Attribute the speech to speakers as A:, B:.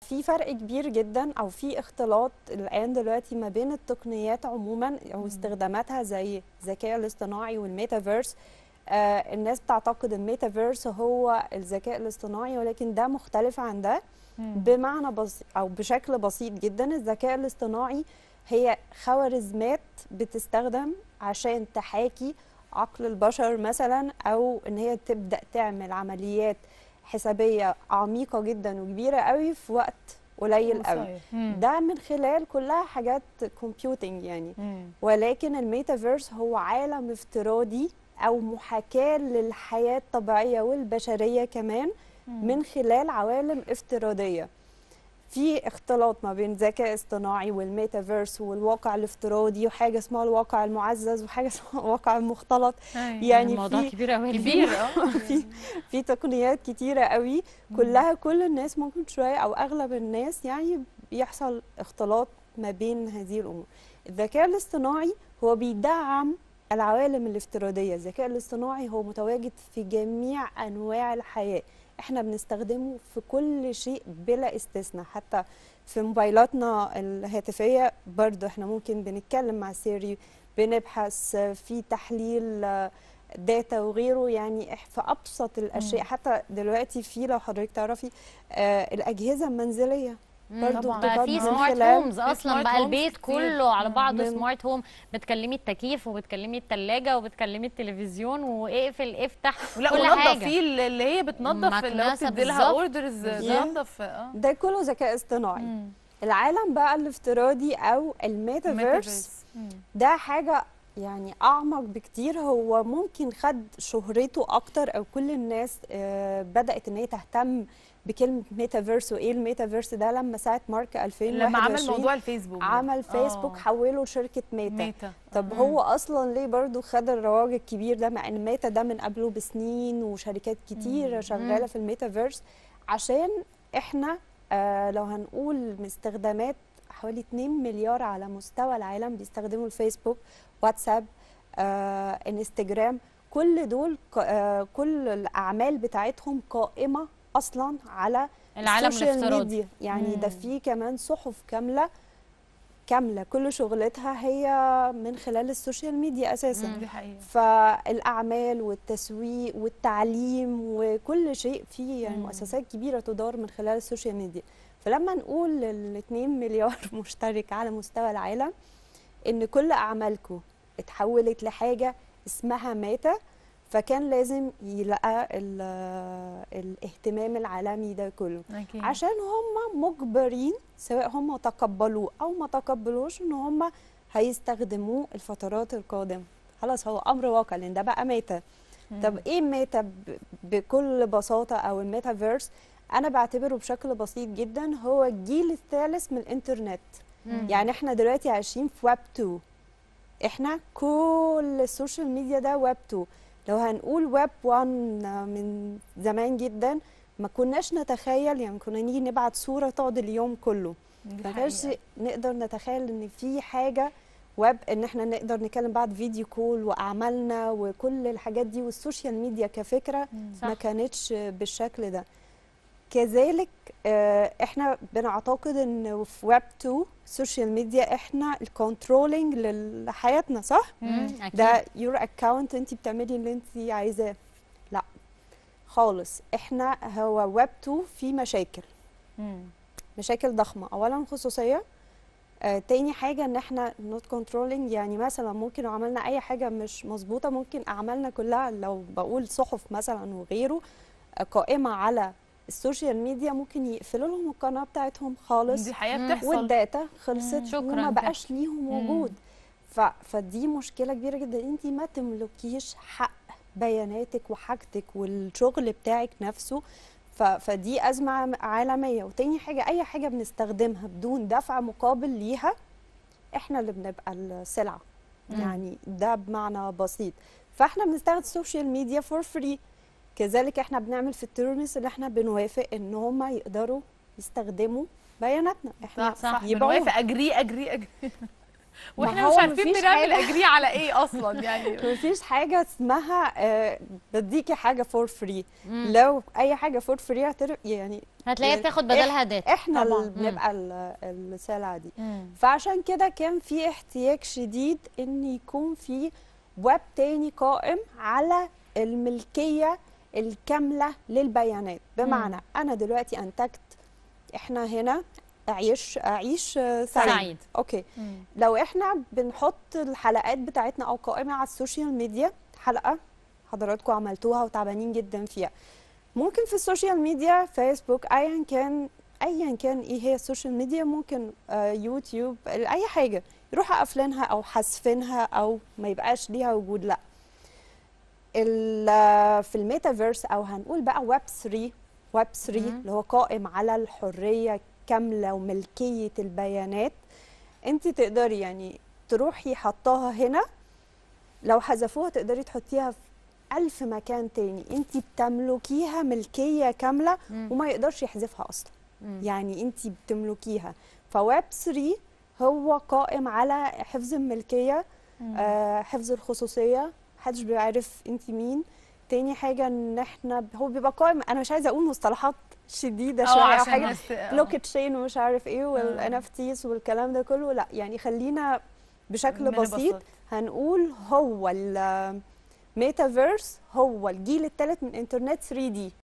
A: في فرق كبير جدا او في اختلاط الان دلوقتي ما بين التقنيات عموما او استخداماتها زي الذكاء الاصطناعي والميتافيرس آه الناس بتعتقد الميتافيرس هو الذكاء الاصطناعي ولكن ده مختلف عن ده بمعنى بسيط او بشكل بسيط جدا الذكاء الاصطناعي هي خوارزمات بتستخدم عشان تحاكي عقل البشر مثلا او ان هي تبدا تعمل عمليات حسابيه عميقه جدا وكبيره قوي في وقت قليل قوي
B: قصير.
A: ده من خلال كلها حاجات كومبيوتنج يعني
B: مم.
A: ولكن الميتافيرس هو عالم افتراضي او محاكاه للحياه الطبيعيه والبشريه كمان من خلال عوالم افتراضيه في اختلاط ما بين ذكاء اصطناعي والميتافيرس والواقع الافتراضي وحاجه اسمها الواقع المعزز وحاجه اسمها الواقع المختلط يعني
C: الموضوع
A: في
C: كبير قوي
B: كبير اه
A: في في تقنيات كتيره قوي كلها كل الناس ممكن شويه او اغلب الناس يعني بيحصل اختلاط ما بين هذه الامور الذكاء الاصطناعي هو بيدعم العوالم الافتراضيه الذكاء الاصطناعي هو متواجد في جميع انواع الحياه احنا بنستخدمه في كل شيء بلا استثناء حتى في موبايلاتنا الهاتفيه برضو احنا ممكن بنتكلم مع سيري بنبحث في تحليل آه، داتا وغيره يعني إح- في ابسط الاشياء حتى دلوقتي في لو حضرتك تعرفي آه الاجهزه المنزليه برضو
B: طبعاً.
C: بقى
A: بتقدم
C: في سمارت
A: خلال-
C: هومز
B: في
C: اصلا
B: سمارت
C: بقى
B: هومز
C: البيت
B: كتير.
C: كله على بعضه
A: من-
C: سمارت هوم بتكلمي التكييف وبتكلمي التلاجة وبتكلمي التلفزيون واقفل افتح
B: لا
C: كل
B: ونضف
C: حاجه
B: في اللي هي بتنظف اللي هو
C: مكنسة
B: بتدي لها
C: بالظبط.
B: اوردرز
C: بالظبط.
B: تنظف اه
A: ده كله ذكاء اصطناعي
B: مم.
A: العالم بقى الافتراضي او الميتافيرس
B: مم.
A: ده حاجة يعني أعمق بكتير هو ممكن خد شهرته أكتر أو كل الناس آه، بدأت إن هي تهتم بكلمة ميتافيرس وإيه الميتافيرس ده لما ساعة مارك 2021
B: لما عمل موضوع الفيسبوك ده.
A: عمل فيسبوك
B: آه.
A: حوله لشركة ميتا
B: ميتا
A: طب هو اصلا ليه برضو خد الرواج الكبير ده مع ان ميتا ده من قبله بسنين وشركات كتيره شغاله في الميتافيرس عشان احنا آه لو هنقول من استخدامات حوالي 2 مليار على مستوى العالم بيستخدموا الفيسبوك واتساب آه انستجرام كل دول ق- آه كل الاعمال بتاعتهم قائمه اصلا على
C: العالم
A: السوشيال
C: الافتراضي
A: ميديا يعني ده
B: مم.
A: في كمان صحف كامله كامله كل شغلتها هي من خلال السوشيال ميديا اساسا
C: مم.
B: دي حقيقه
A: فالاعمال والتسويق والتعليم وكل شيء في يعني
B: مم.
A: مؤسسات كبيره تدار من خلال السوشيال ميديا فلما نقول ال 2 مليار مشترك على مستوى العالم ان كل اعمالكم اتحولت لحاجه اسمها ميتا فكان لازم يلقى ال- الاهتمام العالمي ده كله
B: أكيد.
A: عشان هم مجبرين سواء هم تقبلوه او ما تقبلوش ان هم هيستخدموه الفترات القادمه خلاص هو امر واقع لان ده بقى ميتا طب ايه ميتا ب- بكل بساطه او الميتافيرس انا بعتبره بشكل بسيط جدا هو الجيل الثالث من الانترنت
C: مم.
A: يعني احنا دلوقتي عايشين في ويب 2 احنا كل السوشيال ميديا ده ويب 2 لو هنقول ويب 1 من زمان جدا ما كناش نتخيل يعني كنا نيجي نبعت صورة تقعد اليوم كله
B: دي
A: ما كانش
B: حقيقة.
A: نقدر نتخيل ان في حاجة ويب ان احنا نقدر نتكلم بعد فيديو كول واعمالنا وكل الحاجات دي والسوشيال ميديا كفكرة ما
C: صح.
A: كانتش بالشكل ده كذلك آه، احنا بنعتقد ان في ويب 2 السوشيال ميديا احنا الكنترولينج لحياتنا صح
C: مم. اكيد
A: ده يور اكونت انت بتعملي اللي انت عايزاه لا خالص احنا هو ويب 2 فيه مشاكل
B: مم.
A: مشاكل ضخمه اولا خصوصيه آه تاني حاجه ان احنا نوت كنترولينج يعني مثلا ممكن لو عملنا اي حاجه مش مظبوطه ممكن اعمالنا كلها لو بقول صحف مثلا وغيره آه قائمه على السوشيال ميديا ممكن يقفلوا لهم القناه بتاعتهم خالص
B: دي حقيقه
C: مم.
B: بتحصل
A: والداتا خلصت
C: شكراً
A: وما
C: كده.
A: بقاش ليهم
B: مم.
A: وجود ف... فدي مشكله كبيره جدا انت ما تملكيش حق بياناتك وحاجتك والشغل بتاعك نفسه ف... فدي ازمه عم- عالميه وتاني حاجه اي حاجه بنستخدمها بدون دفع مقابل ليها احنا اللي بنبقى السلعه
B: مم.
A: يعني ده بمعنى بسيط فاحنا بنستخدم السوشيال ميديا فور فري كذلك احنا بنعمل في التيرمس اللي احنا بنوافق ان هم يقدروا يستخدموا بياناتنا احنا
B: صح صح
A: يبيعوها.
B: بنوافق اجري اجري اجري واحنا
A: هو
B: مش عارفين
A: مفيش
B: بنعمل
A: حاجة.
B: اجري على ايه اصلا يعني
A: مفيش حاجة اسمها آه، بديكي حاجة فور فري لو أي حاجة فور فري يعني
C: هتلاقيها
A: يعني
C: بتاخد بدلها داتا
A: احنا
C: طبعاً.
A: اللي بنبقى ال- السلعة دي
C: مم.
A: فعشان كده كان في احتياج شديد ان يكون في ويب تاني قائم على الملكية الكاملة للبيانات بمعنى انا دلوقتي انتجت احنا هنا اعيش اعيش سعيد,
C: سعيد.
A: اوكي
B: مم.
A: لو احنا بنحط الحلقات بتاعتنا او قائمة على السوشيال ميديا حلقة حضراتكم عملتوها وتعبانين جدا فيها ممكن في السوشيال ميديا فيسبوك ايا كان ايا كان ايه هي السوشيال ميديا ممكن آه يوتيوب اي حاجه يروحوا قافلينها او حذفينها او ما يبقاش ليها وجود لا ال- آه، في الميتافيرس او هنقول بقى ويب 3 ويب 3
C: مهم.
A: اللي هو قائم على الحريه كامله وملكيه البيانات انت تقدري يعني تروحي حطاها هنا لو حذفوها تقدري تحطيها في ألف مكان تاني انت بتملكيها ملكية كاملة
C: مم.
A: وما يقدرش يحذفها أصلا
C: مم.
A: يعني انت بتملكيها فويب 3 هو قائم على حفظ الملكية آه حفظ الخصوصية محدش بيعرف انت مين تاني حاجة ان احنا هو بيبقى قائم انا مش عايزة اقول مصطلحات شديدة
B: اه
A: شوية او
B: عشان
A: حاجة
B: الناس- آه.
A: بلوك تشين ومش عارف ايه والان اف تيز والكلام ده كله لا يعني خلينا بشكل
B: من
A: بسيط
B: البساطة.
A: هنقول هو الميتافيرس هو الجيل الثالث من انترنت 3 دي